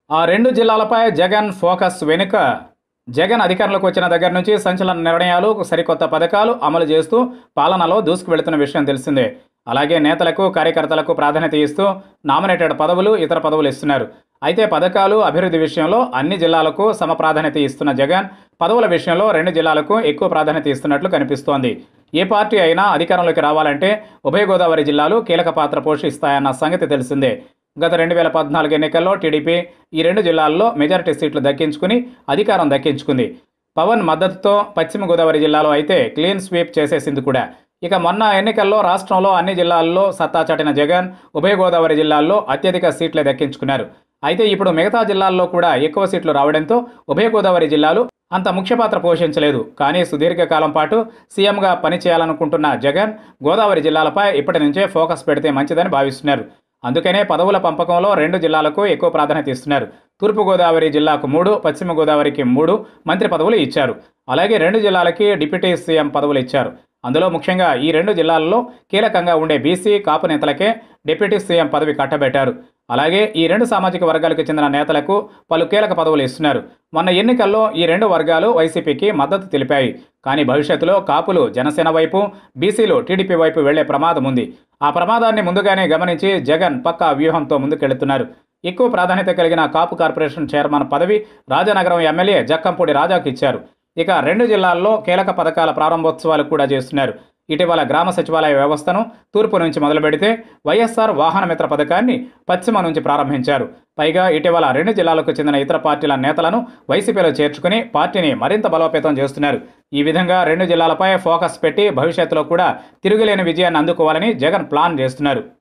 ఆ రెండు జిల్లాలపై జగన్ ఫోకస్ వెనుక జగన్ అధికారంలోకి వచ్చిన దగ్గర నుంచి సంచలన నిర్ణయాలు సరికొత్త పథకాలు అమలు చేస్తూ పాలనలో దూసుకు వెళుతున్న విషయం తెలిసిందే అలాగే నేతలకు కార్యకర్తలకు ప్రాధాన్యత ఇస్తూ నామినేటెడ్ పదవులు ఇతర పదవులు ఇస్తున్నారు అయితే పథకాలు అభివృద్ధి విషయంలో అన్ని జిల్లాలకు సమ ప్రాధాన్యత ఇస్తున్న జగన్ పదవుల విషయంలో రెండు జిల్లాలకు ఎక్కువ ప్రాధాన్యత ఇస్తున్నట్లు కనిపిస్తోంది ఏ పార్టీ అయినా అధికారంలోకి రావాలంటే ఉభయ గోదావరి జిల్లాలు కీలక పాత్ర పోషిస్తాయన్న సంగతి తెలిసిందే గత రెండు వేల పద్నాలుగు ఎన్నికల్లో టీడీపీ ఈ రెండు జిల్లాల్లో మెజారిటీ సీట్లు దక్కించుకుని అధికారం దక్కించుకుంది పవన్ మద్దతుతో పశ్చిమ గోదావరి జిల్లాలో అయితే క్లీన్ స్వీప్ చేసేసింది కూడా ఇక మొన్న ఎన్నికల్లో రాష్ట్రంలో అన్ని జిల్లాల్లో సత్తా చాటిన జగన్ ఉభయ గోదావరి జిల్లాల్లో అత్యధిక సీట్లే దక్కించుకున్నారు అయితే ఇప్పుడు మిగతా జిల్లాల్లో కూడా ఎక్కువ సీట్లు రావడంతో ఉభయ గోదావరి జిల్లాలు అంత ముఖ్య పాత్ర పోషించలేదు కానీ సుదీర్ఘకాలం పాటు సీఎంగా పనిచేయాలనుకుంటున్న జగన్ గోదావరి జిల్లాలపై ఇప్పటి నుంచే ఫోకస్ పెడితే మంచిదని భావిస్తున్నారు అందుకనే పదవుల పంపకంలో రెండు జిల్లాలకు ఎక్కువ ప్రాధాన్యత ఇస్తున్నారు తూర్పుగోదావరి జిల్లాకు మూడు పశ్చిమ గోదావరికి మూడు మంత్రి పదవులు ఇచ్చారు అలాగే రెండు జిల్లాలకి డిప్యూటీ సీఎం పదవులు ఇచ్చారు అందులో ముఖ్యంగా ఈ రెండు జిల్లాల్లో కీలకంగా ఉండే బీసీ కాపు నేతలకే డిప్యూటీ సీఎం పదవి కట్టబెట్టారు అలాగే ఈ రెండు సామాజిక వర్గాలకు చెందిన నేతలకు పలు కీలక పదవులు ఇస్తున్నారు మొన్న ఎన్నికల్లో ఈ రెండు వర్గాలు వైసీపీకి మద్దతు తెలిపాయి కానీ భవిష్యత్తులో కాపులు జనసేన వైపు బీసీలు టీడీపీ వైపు వెళ్లే ప్రమాదం ఉంది ఆ ప్రమాదాన్ని ముందుగానే గమనించి జగన్ పక్కా వ్యూహంతో ముందుకెళ్తున్నారు ఎక్కువ ప్రాధాన్యత కలిగిన కాపు కార్పొరేషన్ చైర్మన్ పదవి రాజానగరం ఎమ్మెల్యే జక్కంపూడి రాజాకు ఇచ్చారు ఇక రెండు జిల్లాల్లో కీలక పథకాల ప్రారంభోత్సవాలు కూడా చేస్తున్నారు ఇటీవల గ్రామ సచివాలయ వ్యవస్థను తూర్పు నుంచి మొదలు పెడితే వైఎస్ఆర్ వాహన మిత్ర పథకాన్ని పశ్చిమ నుంచి ప్రారంభించారు పైగా ఇటీవల రెండు జిల్లాలకు చెందిన ఇతర పార్టీల నేతలను వైసీపీలో చేర్చుకుని పార్టీని మరింత బలోపేతం చేస్తున్నారు ఈ విధంగా రెండు జిల్లాలపై ఫోకస్ పెట్టి భవిష్యత్తులో కూడా తిరుగులేని విజయాన్ని అందుకోవాలని జగన్ ప్లాన్ చేస్తున్నారు